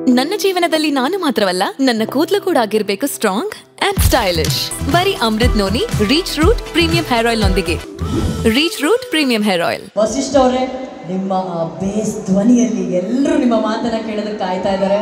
ನನ್ನ ಜೀವನದಲ್ಲಿ ನಾನು ಮಾತ್ರವಲ್ಲ ನನ್ನ ಕೂದಲು ಕೂಡ ಆಗಿರ್ಬೇಕು ಸ್ಟ್ರಾಂಗ್ ಅಂಡ್ ಸ್ಟೈಲಿಶ್ ಬರೀ Amrut noni reach root premium hair oil ನೊಂದಿಗೆ reach root premium hair oil Vasishta ಅವರೇ ನಿಮ್ಮ ಆ ಬೇಸ್ ಧ್ವನಿಯಲ್ಲಿ ಎಲ್ಲರೂ ನಿಮ್ಮ ಮಾತನ್ನ ಕೇಳೋದಕ್ಕೆ ಕಾಯ್ತಾ ಇದ್ದಾರೆ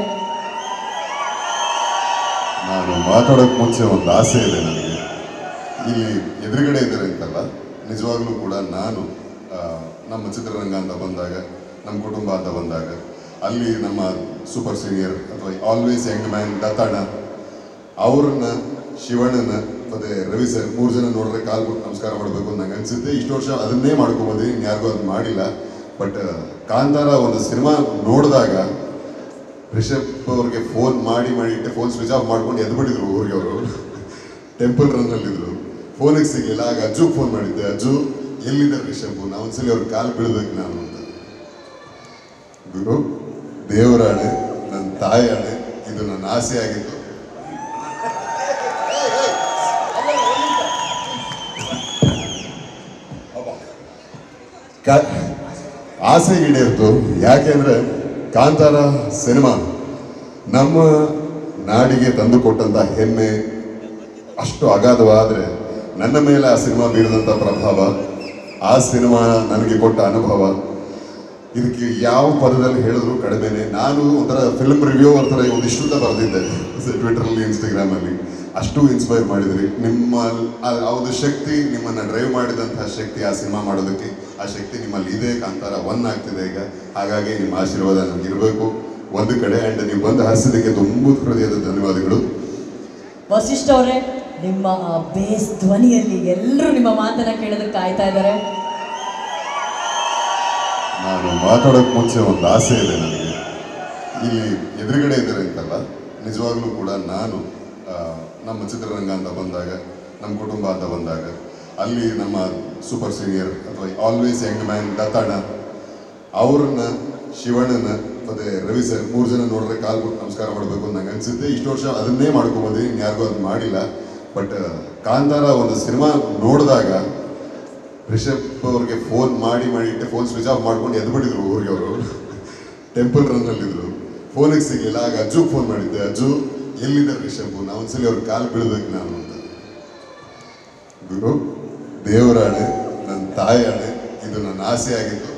ನಾನು ಮಾತಾಡೋಕ್ಕೆ ಮುಂಚೆ ಒಂದು ಆಸೆ ಇದೆ ನನಗೆ ಇಲ್ಲಿ ಎದುರುಗಡೆ ಇದ್ದಾರೆ ಅಂತಲ್ಲ ನಿಜವಾಗ್ಲೂ ಕೂಡ ನಾನು ಆ, ನಮ್ಮ ಚಿತ್ರರಂಗ ಅಂತ ಬಂದಾಗ ನಮ್ಮ ಕುಟುಂಬ ಅಂತ ಬಂದಾಗ ಅಲ್ಲಿ ನಮ್ಮ ಸೂಪರ್ ಸೀನಿಯರ್ ಅಥವಾ ಆಲ್ವೇಸ್ ಯಂಗ್ ಮ್ಯಾನ್ ದತ್ತಾಣ ಅವ್ರನ್ನ ಶಿವಣ್ಣನ ಮತ್ತೆ ರವಿ ಸರ್ ಮೂರು ಜನ ನೋಡಿದ್ರೆ ಕಾಲ್ ಕೊಟ್ಟು ನಮಸ್ಕಾರ ಮಾಡಬೇಕು ಅಂತ ನಂಗೆ ಅನ್ಸುತ್ತೆ ಇಷ್ಟು ವರ್ಷ ಅದನ್ನೇ ಮಾಡ್ಕೊಂಬಂದಿನಿ ಯಾರಿಗೂ ಅದು ಮಾಡಿಲ್ಲ ಬಟ್ ಕಾಂತಾರ ಒಂದು ಸಿನಿಮಾ ನೋಡಿದಾಗ ರಿಷಬ್ ಅವ್ರಿಗೆ ಫೋನ್ ಮಾಡಿ ಮಾಡಿ ಇಟ್ಟೆ ಫೋನ್ ಸ್ವಿಚ್ ಆಫ್ ಮಾಡ್ಕೊಂಡು ಎದ್ಬಿಟ್ಟಿದ್ರು ಊರಿಗೆ ಅವರು ಟೆಂಪಲ್ ರನ್ನಲ್ಲಿದ್ರು ಫೋನಿಗೆ ಸಿಗಲಿಲ್ಲ ಆಗ ಅಜ್ಜು ಫೋನ್ ಮಾಡಿದ್ದೆ ಅಜ್ಜು ಎಲ್ಲಿದ್ದಾರೆ ರಿಷಬ್ ನಾವು ಒಂದ್ಸಲಿ ಅವ್ರ ಕಾಲು ಬೀಳ್ಬೇಕು ನಾನು ಅಂತ ಗುರು ದೇವರ ಹಣೆ ನನ್ನ ತಾಯಿ ಹಣೆ ಇದು ನನ್ನ ಆಸೆ ಆಗಿತ್ತು ಕ- ಆಸೆ ಈಡೇರ್ತು ಯಾಕೆಂದ್ರೆ ಕಾಂತಾರ ಸಿನಿಮಾ ನಮ್ಮ ನಾಡಿಗೆ ತಂದುಕೊಟ್ಟಂತ ಹೆಮ್ಮೆ ಅಷ್ಟು ಅಗಾಧವಾದರೆ ನನ್ನ ಮೇಲೆ ಆ ಸಿನಿಮಾ ಬೀರಿದಂಥ ಪ್ರಭಾವ ಆ ಸಿನಿಮಾ ನನಗೆ ಕೊಟ್ಟ ಅನುಭವ ಇದಕ್ಕೆ ಯಾವ ಪದದಲ್ಲಿ ಹೇಳಿದ್ರು ಕಡಿಮೆನೆ ನಾನು ಒಂಥರ ಫಿಲ್ಮ್ ರಿವ್ಯೂವರ್ ಥರ ಒಂದಿಷ್ಟು ಬರೆದಿದ್ದೆ ಟ್ವಿಟರಲ್ಲಿ ಇನ್ಸ್ಟಾಗ್ರಾಮಲ್ಲಿ ಅಷ್ಟು ಇನ್ಸ್ಪೈರ್ ಮಾಡಿದ್ರಿ ನಿಮ್ಮ ಆ ಆ ಒಂದು ಶಕ್ತಿ ನಿಮ್ಮನ್ನು ಡ್ರೈವ್ ಮಾಡಿದಂತಹ ಶಕ್ತಿ ಆ ಸಿನಿಮಾ ಮಾಡೋದಕ್ಕೆ ಆ ಶಕ್ತಿ ನಿಮ್ಮಲ್ಲಿ ಇದೆ ಕಾಂತಾರ ಒನ್ ಆಗ್ತಿದೆ ಈಗ ಹಾಗಾಗಿ ನಿಮ್ಮ ಆಶೀರ್ವಾದ ನನಗೆ ಇರಬೇಕು ಒಂದು ಕಡೆ ಆ್ಯಂಡ್ ನೀವು ಬಂದು ಹರಿಸಿದ್ದಕ್ಕೆ ತುಂಬ ಹೃದಯದ ಧನ್ಯವಾದಗಳು ವಸಿಷ್ಠ ಅವರೇ ನಿಮ್ಮ ಆ ಬೇಸ್ ಧ್ವನಿಯಲ್ಲಿ ಎಲ್ಲರೂ ನಿಮ್ಮ ಮಾತನ್ನ ಕೇಳೋದಕ್ಕೆ ಕಾಯ್ತಾ ಇದ್ದಾರೆ ನಾನು ಮಾತಾಡೋಕ್ಕೆ ಮುಂಚೆ ಒಂದು ಆಸೆ ಇದೆ ನನಗೆ ಇಲ್ಲಿ ಎದುರುಗಡೆ ಇದ್ದಾರೆ ಅಂತಲ್ಲ ನಿಜವಾಗ್ಲೂ ಕೂಡ ನಾನು ಆ, ನಮ್ಮ ಚಿತ್ರರಂಗ ಅಂತ ಬಂದಾಗ ನಮ್ಮ ಕುಟುಂಬ ಅಂತ ಬಂದಾಗ ಅಲ್ಲಿ ನಮ್ಮ ಸೂಪರ್ ಸೀನಿಯರ್ ಅಥವಾ ಆಲ್ವೇಸ್ ಯಂಗ್ ಮ್ಯಾನ್ ದತ್ತಾಣ ಅವ್ರನ್ನ ಶಿವಣ್ಣನ ಮತ್ತೆ ರವಿ ಸರ್ ಮೂರು ಜನ ನೋಡಿದ್ರೆ ಕಾಲ್ ಕೊಟ್ಟು ನಮಸ್ಕಾರ ಮಾಡಬೇಕು ಅಂತ ನಂಗೆ ಅನ್ಸುತ್ತೆ ಇಷ್ಟು ವರ್ಷ ಅದನ್ನೇ ಮಾಡ್ಕೊಂಬಂದಿನಿ ಯಾರಿಗೂ ಅದು ಮಾಡಿಲ್ಲ ಬಟ್ ಕಾಂತಾರ ಒಂದು ಸಿನಿಮಾ ನೋಡಿದಾಗ ರಿಷಬ್ ಅವ್ರಿಗೆ ಫೋನ್ ಮಾಡಿ ಮಾಡಿ ಇಟ್ಟೆ ಫೋನ್ ಸ್ವಿಚ್ ಆಫ್ ಮಾಡ್ಕೊಂಡು ಎದ್ಬಿಟ್ಟಿದ್ರು ಊರಿಗೆ ಅವರು ಟೆಂಪಲ್ ರನ್ನಲ್ಲಿದ್ರು ಫೋನಿಗೆ ಸಿಗಲಿಲ್ಲ ಆಗ ಅಜ್ಜು ಫೋನ್ ಮಾಡಿದ್ದೆ ಅಜ್ಜು ಎಲ್ಲಿದ್ದಾರೆ ರಿಷಬ್ ನಾವು ಒಂದ್ಸಲಿ ಅವ್ರ ಕಾಲು ಬೀಳ್ಬೇಕು ನಾನು ಅಂತ ಗುರು ದೇವರ ಹಣೆ ನನ್ನ ತಾಯಿ ಹಣೆ ಇದು ನನ್ನ ಆಸೆ ಆಗಿತ್ತು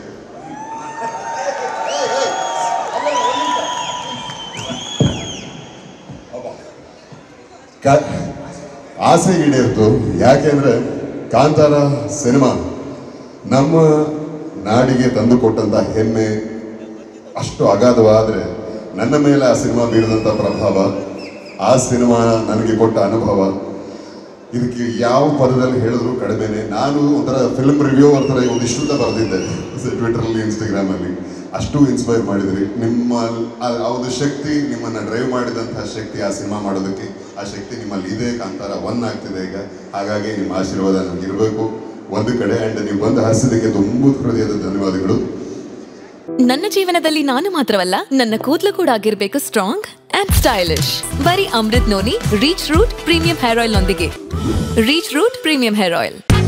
ಕ- ಆಸೆ ಈಡೇರ್ತು ಯಾಕೆಂದ್ರೆ ಕಾಂತಾರ ಸಿನಿಮಾ ನಮ್ಮ ನಾಡಿಗೆ ತಂದುಕೊಟ್ಟಂತ ಹೆಮ್ಮೆ ಅಷ್ಟು ಅಗಾಧವಾದರೆ ನನ್ನ ಮೇಲೆ ಆ ಸಿನಿಮಾ ಬೀರಿದಂಥ ಪ್ರಭಾವ ಆ ಸಿನಿಮಾ ನನಗೆ ಕೊಟ್ಟ ಅನುಭವ ಇದಕ್ಕೆ ಯಾವ ಪದದಲ್ಲಿ ಹೇಳಿದ್ರು ಕಡಿಮೆನೆ ನಾನು ಒಂಥರ ಫಿಲ್ಮ್ ರಿವ್ಯೂವರ್ ಥರ ಒಂದಿಷ್ಟು ಬರೆದಿದ್ದೆ ಟ್ವಿಟರಲ್ಲಿ ಇನ್ಸ್ಟಾಗ್ರಾಮಲ್ಲಿ ಅಷ್ಟು ಇನ್ಸ್ಪೈರ್ ಮಾಡಿದ್ರಿ ನಿಮ್ಮ ಆ ಆ ಒಂದು ಶಕ್ತಿ ನಿಮ್ಮನ್ನು ಡ್ರೈವ್ ಮಾಡಿದಂತಹ ಶಕ್ತಿ ಆ ಸಿನಿಮಾ ಮಾಡೋದಕ್ಕೆ ಆ ಶಕ್ತಿ ನಿಮ್ಮಲ್ಲಿ ಇದೆ ಕಾಂತಾರ ಒನ್ ಆಗ್ತಿದೆ ಈಗ ಹಾಗಾಗಿ ನಿಮ್ಮ ಆಶೀರ್ವಾದ ನನಗೆ ಇರಬೇಕು ಒಂದು ಕಡೆ ಆ್ಯಂಡ್ ನೀವು ಬಂದು ಹರಿಸಿದ್ದಕ್ಕೆ ತುಂಬ ಹೃದಯದ ಧನ್ಯವಾದಗಳು ನನ್ನ ಜೀವನದಲ್ಲಿ ನಾನು ಮಾತ್ರವಲ್ಲ ನನ್ನ ಕೂದಲು ಕೂಡ ಆಗಿರ್ಬೇಕು ಸ್ಟ್ರಾಂಗ್ ಅಂಡ್ ಸ್ಟೈಲಿಶ್ ಬರೀ Amrut noni reach root premium hair oil ನೊಂದಿಗೆ reach root premium hair oil